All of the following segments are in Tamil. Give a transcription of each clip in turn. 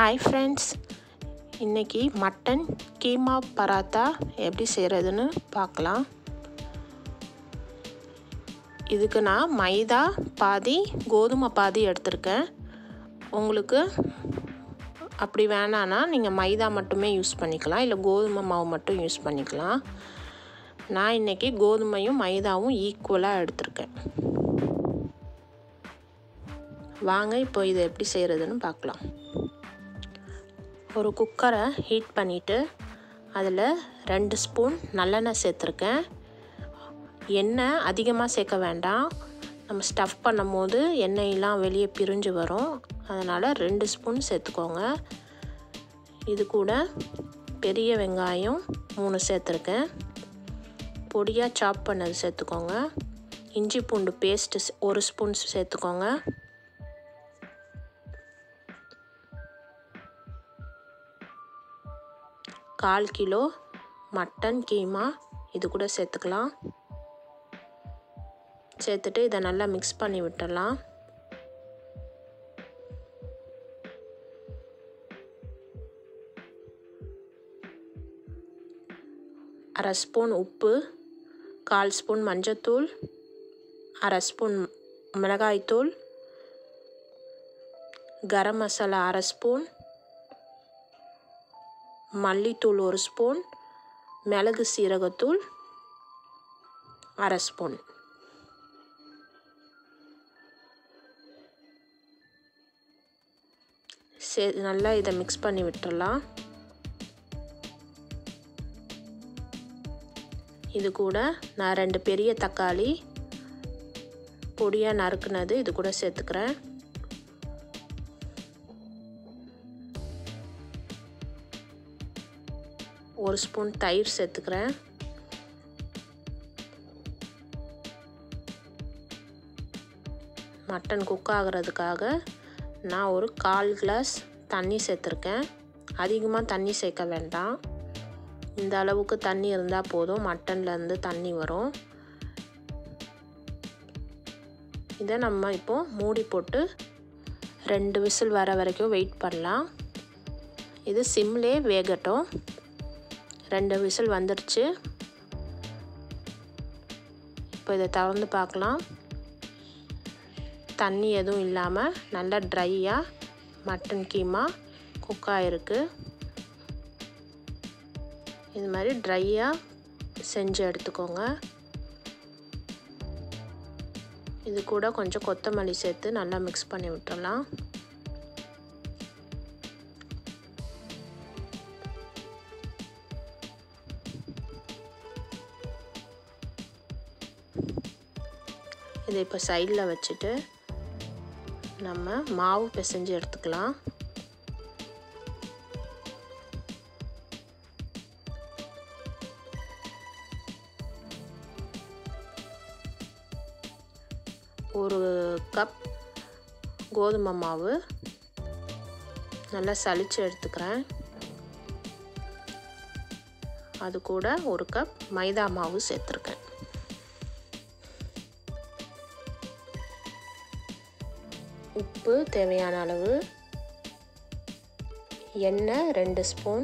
ஹாய் ஃப்ரெண்ட்ஸ் இன்றைக்கி மட்டன் கீமா பராத்தா எப்படி செய்கிறதுன்னு பார்க்கலாம் இதுக்கு நான் மைதா பாதி கோதுமை பாதி எடுத்திருக்கேன் உங்களுக்கு அப்படி வேணான்னா நீங்கள் மைதா மட்டுமே யூஸ் பண்ணிக்கலாம் இல்லை கோதுமை மாவு மட்டும் யூஸ் பண்ணிக்கலாம் நான் இன்றைக்கி கோதுமையும் மைதாவும் ஈக்குவலாக எடுத்திருக்கேன் வாங்க இப்போ இதை எப்படி செய்கிறதுன்னு பார்க்கலாம் ஒரு குக்கரை ஹீட் பண்ணிவிட்டு அதில் ரெண்டு ஸ்பூன் நல்லெண்ணெய் சேர்த்துருக்கேன் எண்ணெய் அதிகமாக சேர்க்க வேண்டாம் நம்ம ஸ்டஃப் பண்ணும் போது எண்ணெயெல்லாம் வெளியே பிரிஞ்சு வரும் அதனால் ரெண்டு ஸ்பூன் சேர்த்துக்கோங்க இது கூட பெரிய வெங்காயம் மூணு சேர்த்துருக்கேன் பொடியாக சாப் பண்ணது சேர்த்துக்கோங்க இஞ்சி பூண்டு பேஸ்ட்டு ஒரு ஸ்பூன் சேர்த்துக்கோங்க கால் கிலோ மட்டன் கீமா இது கூட சேர்த்துக்கலாம் சேர்த்துட்டு இதை நல்லா மிக்ஸ் பண்ணி விட்டுடலாம் அரை ஸ்பூன் உப்பு கால் ஸ்பூன் மஞ்சத்தூள் அரை ஸ்பூன் மிளகாய்த்தூள் கரம் மசாலா அரை ஸ்பூன் மல்லித்தூள் ஒரு ஸ்பூன் மிளகு சீரகத்தூள் அரை ஸ்பூன் சே நல்லா இதை மிக்ஸ் பண்ணி விட்டுடலாம் இது கூட நான் ரெண்டு பெரிய தக்காளி பொடியாக நறுக்குனது இது கூட சேர்த்துக்கிறேன் ஒரு ஸ்பூன் தயிர் சேர்த்துக்கிறேன் மட்டன் குக் ஆகிறதுக்காக நான் ஒரு கால் கிளாஸ் தண்ணி சேர்த்துருக்கேன் அதிகமாக தண்ணி சேர்க்க வேண்டாம் இந்த அளவுக்கு தண்ணி இருந்தால் போதும் மட்டன்லேருந்து தண்ணி வரும் இதை நம்ம இப்போது மூடி போட்டு ரெண்டு விசில் வர வரைக்கும் வெயிட் பண்ணலாம் இது சிம்லே வேகட்டும் ரெண்டு விசில் வந்துடுச்சு இப்போ இதை திறந்து பார்க்கலாம் தண்ணி எதுவும் இல்லாமல் நல்லா ட்ரையாக மட்டன் கீமா குக் ஆகிருக்கு இது மாதிரி ட்ரையாக செஞ்சு எடுத்துக்கோங்க இது கூட கொஞ்சம் கொத்தமல்லி சேர்த்து நல்லா மிக்ஸ் பண்ணி விட்டுடலாம் இதை இப்போ சைடில் வச்சுட்டு நம்ம மாவு பிசைஞ்சு எடுத்துக்கலாம் ஒரு கப் கோதுமை மாவு நல்லா சளிச்சு எடுத்துக்கிறேன் அது கூட ஒரு கப் மைதா மாவு சேர்த்துருக்கேன் உப்பு தேவையான அளவு எண்ணெய் ரெண்டு ஸ்பூன்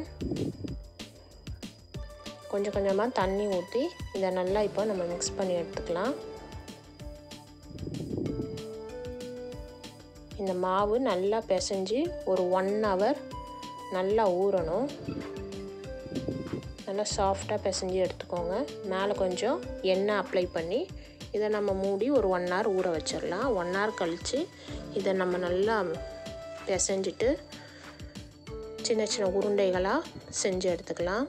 கொஞ்சம் கொஞ்சமாக தண்ணி ஊற்றி இதை நல்லா இப்போ நம்ம மிக்ஸ் பண்ணி எடுத்துக்கலாம் இந்த மாவு நல்லா பிசைஞ்சு ஒரு ஒன் ஹவர் நல்லா ஊறணும் நல்லா சாஃப்டாக பிசைஞ்சு எடுத்துக்கோங்க மேலே கொஞ்சம் எண்ணெய் அப்ளை பண்ணி இதை நம்ம மூடி ஒரு ஒன் ஹவர் ஊற வச்சிடலாம் ஒன் ஹவர் கழித்து இதை நம்ம நல்லா பிசைஞ்சிட்டு சின்ன சின்ன உருண்டைகளாக செஞ்சு எடுத்துக்கலாம்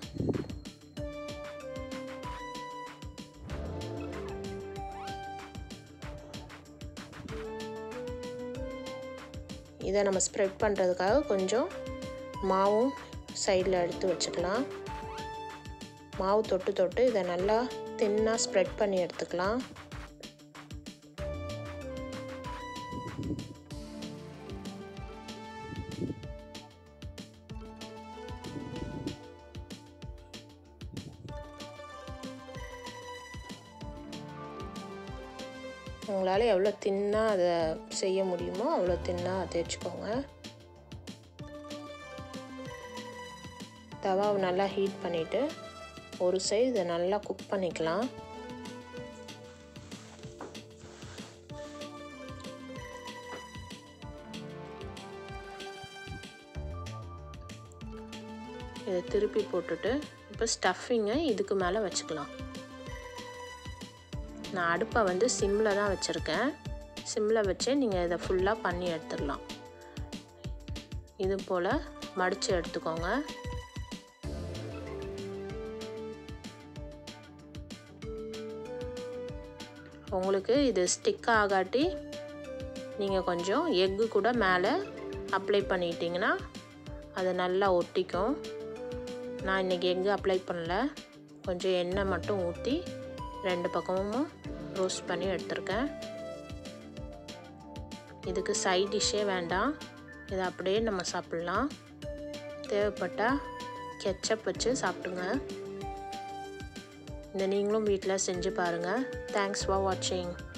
இதை நம்ம ஸ்ப்ரெட் பண்ணுறதுக்காக கொஞ்சம் மாவும் சைடில் எடுத்து வச்சுக்கலாம் மாவு தொட்டு தொட்டு இதை நல்லா தின்னாக ஸ்ப்ரெட் பண்ணி எடுத்துக்கலாம் உங்களால் எவ்வளோ தின்னாக அதை செய்ய முடியுமோ அவ்வளோ தின்னாக தேய்ச்சிக்கோங்க தவாவை நல்லா ஹீட் பண்ணிவிட்டு ஒரு சைடு இதை நல்லா குக் பண்ணிக்கலாம் இதை திருப்பி போட்டுட்டு இப்போ ஸ்டஃபிங்கை இதுக்கு மேலே வச்சுக்கலாம் நான் அடுப்பை வந்து சிம்மில் தான் வச்சுருக்கேன் சிம்மில் வச்சு நீங்கள் இதை ஃபுல்லாக பண்ணி எடுத்துடலாம் இது போல் மடித்து எடுத்துக்கோங்க உங்களுக்கு இது ஸ்டிக் ஆகாட்டி நீங்கள் கொஞ்சம் எக்கு கூட மேலே அப்ளை பண்ணிட்டீங்கன்னா அது நல்லா ஒட்டிக்கும் நான் இன்றைக்கி எக்கு அப்ளை பண்ணல கொஞ்சம் எண்ணெய் மட்டும் ஊற்றி ரெண்டு பக்கமும் ரோஸ்ட் பண்ணி எடுத்திருக்கேன் இதுக்கு சைட் டிஷ்ஷே வேண்டாம் இதை அப்படியே நம்ம சாப்பிட்லாம் தேவைப்பட்டால் கெச்சப் வச்சு சாப்பிடுங்க இதை நீங்களும் வீட்டில் செஞ்சு பாருங்கள் தேங்க்ஸ் ஃபார் வாட்சிங்